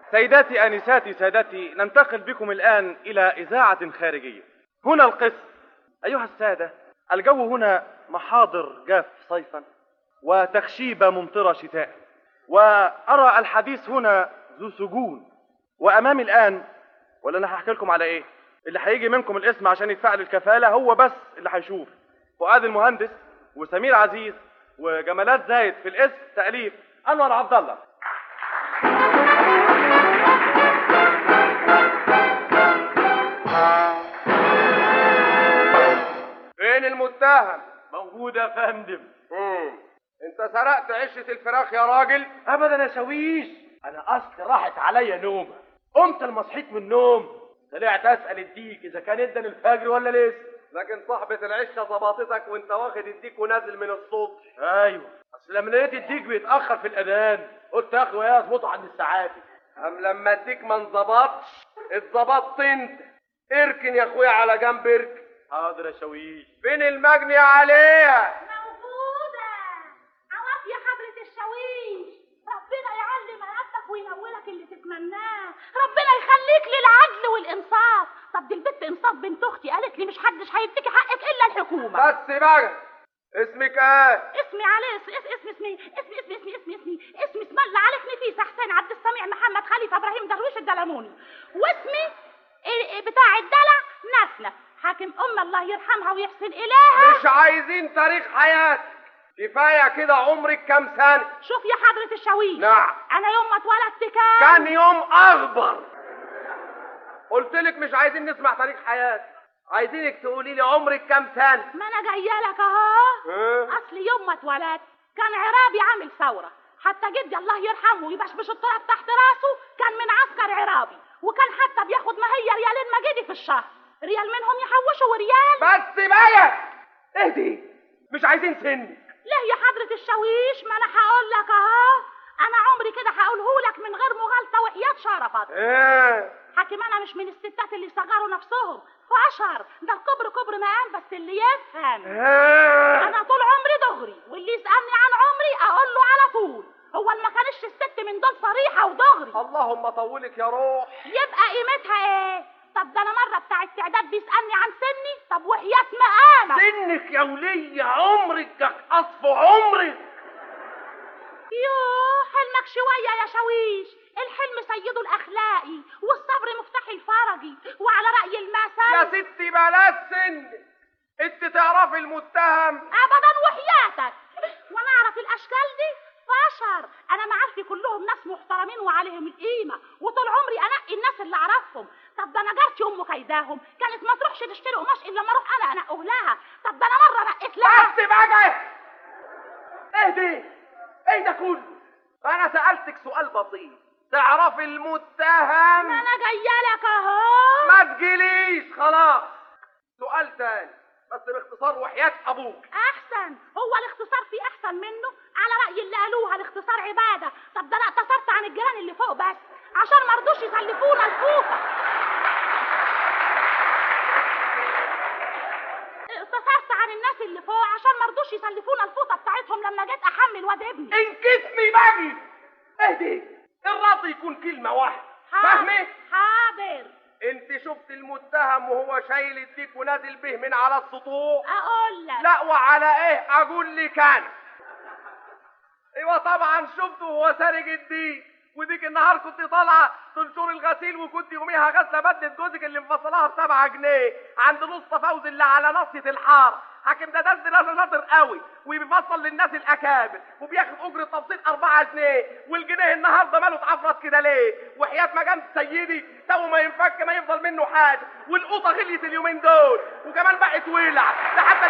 سيداتي انساتي سادتي ننتقل بكم الان الى اذاعه خارجيه هنا القسم ايها الساده الجو هنا محاضر جاف صيفا وتخشيبه ممطره شتاء وارى الحديث هنا ذو سجون وامامي الان ولا انا هحكي لكم على ايه اللي هيجي منكم الاسم عشان يدفع لي الكفاله هو بس اللي هيشوف فؤاد المهندس وسمير عزيز وجمالات زايد في الاسم تاليف انور عبد الله فين المتهم؟ موجود يا فندم مم. انت سرقت عشة الفراخ يا راجل؟ ابدا يا شاويش انا اصل راحت عليا نومه قمت لما صحيت من النوم طلعت اسال الديك اذا كان ادن الفجر ولا لسه لكن صاحبة العشة ظبطتك وانت واخد الديك ونازل من الصوت ايوه اصل لما لقيت الديك بيتاخر في الاذان قلت اخده يا اظبطه عند الساعاتي أم لما الديك ما انظبطش اتظبطت انت اركن يا اخويا على جنب اركن حاضر يا شاويش فين المجني عليها؟ موجودة عوض يا حضرة الشاويش ربنا يعلي مراتك وينولك اللي تتمناه ربنا يخليك للعدل والإنصاف طب دي البت إنصاف بنت أختي قالت لي مش حدش هيديكي حقك إلا الحكومة بس بقى اسمك ايه؟ اسمي عليه اس اس اسمي اسمي اسمي اسمي اسمي اسمي اسمي اسمي اسم الله عليك نفيس حسين عبد السميع محمد خليفة إبراهيم درويش الدلموني واسمي إيه- إيه بتاع الدلع نفنف حاكم أم الله يرحمها ويحسن إليها مش عايزين تاريخ حياتك كفاية كده عمرك كام سنة؟ شوف يا حضرة الشاويش نعم أنا يوم ما اتولدت كان كان يوم اخبر قلت لك مش عايزين نسمع تاريخ حياتك عايزينك تقولي لي عمرك كام سنة ما أنا جاية لك أهو ها؟ أصل يوم ما اتولدت كان عرابي عامل ثورة حتى جدي الله يرحمه ويبشبش التراب تحت راسه كان من عسكر عرابي وكان حتى بياخد ما هي ريالين مجدي في الشهر ريال منهم يحوشوا وريال بس بقى اهدي مش عايزين سن ليه يا حضرة الشاويش ما أنا هقول لك أهو أنا عمري كده هقوله لك من غير مغالطة وحياة شرفك ايه حاكم أنا مش من الستات اللي صغروا نفسهم فأشهر ده الكبر كبر مقام بس اللي يفهم ايه انا طول عمري دغري واللي يسالني عن عمري اقول له على طول هو ما كانش الست من دول صريحه ودغري اللهم طولك يا روح يبقى قيمتها ايه طب ده انا مره بتاع التعداد بيسالني عن سني طب وحياه مقامك سنك يا ولية عمرك اصف عمرك يوه حلمك شويه يا شاويش الحلم سيده الاخلاقي والصبر مفتاح الفرجي وعلى راي يا المثل ستي بلاش سن انت تعرفي المتهم ابدا وحياتك وانا اعرف الاشكال دي بشر انا معارفي كلهم ناس محترمين وعليهم القيمه وطول عمري انقي الناس اللي اعرفهم طب ده انا جارتي ام كيداهم كانت ما تروحش تشتري قماش الا لما اروح انا انقه لها طب ده انا مره نقيت لها بس بقى اهدي ايه ده كله انا سألتك سؤال بسيط تعرفي المتهم ما انا جايه لك اهو ما تجيليش خلاص سؤال تاني بس باختصار وحياة ابوك احسن هو الاختصار فيه احسن منه على راي اللي قالوها الاختصار عباده طب ده انا اقتصرت عن الجيران اللي فوق بس عشان ما رضوش يسلفونا الفوطه اقتصرت عن الناس اللي فوق عشان ما رضوش يسلفونا الفوطه بتاعتهم لما جيت احمل واد ابني انكسمي باجي اهدي الرد يكون كلمة واحدة فاهمة؟ حاضر انت شفت المتهم وهو شايل الديك ونازل به من على السطوح اقول لك لا وعلى ايه اقول لك انا ايوه طبعا شفته وهو سارق الديك وديك النهار كنت طالعه تنشر الغسيل وكنت يوميها غاسله بدله جوزك اللي مفصلاها بسبعة جنيه عند نص فوز اللي على ناصيه الحاره حاكم ده دز راجل شاطر قوي وبيفصل للناس الاكابر وبياخد اجره تفصيل 4 جنيه والجنيه النهارده ماله اتعفرت كده ليه وحياه مجام سيدي تو ما ينفك ما يفضل منه حاجه والقوطه غليت اليومين دول وكمان بقت ولع ده حتى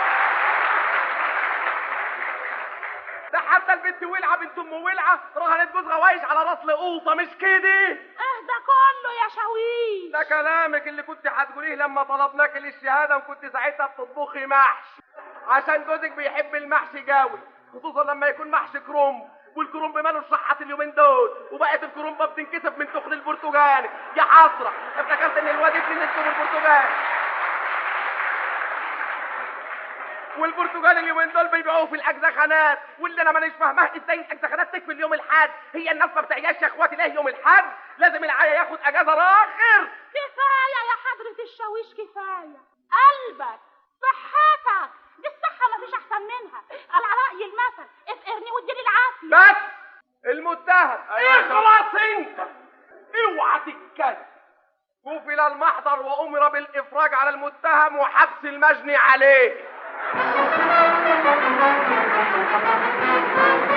ده حتى البنت ولعه بنت ام ولعه رهنت جوزها وايش على راس لقوطه مش كده اهدى كله يا شاويش ده كلامك اللي كنت هتقوليه لما طلبناك للشهاده وكنت ساعتها بتطبخي محشي عشان جوزك بيحب المحشي قوي خصوصا لما يكون محشي كرنب والكرنب ماله الشحات اليومين دول وبقت الكرنبه بتنكسب من تخن البرتقال يا حسره افتكرت ان الواد ابني نسكب البرتقال والبرتقال اليومين دول بيبيعوه في الاجزخانات واللي انا مانيش فاهماه ازاي الاجزخانات تكفي يوم الحد هي الناس ما بتعياش يا اخواتي ليه يوم الحد لازم العيا ياخد اجازه راخر كفاية يا حضرة الشاويش كفاية قلبك صحتك دي الصحة مفيش أحسن منها على رأي المثل افقرني واديني العافية بس المتهم اخلص انت اوعى تتكلم قفل المحضر وامر بالافراج على المتهم وحبس المجني عليه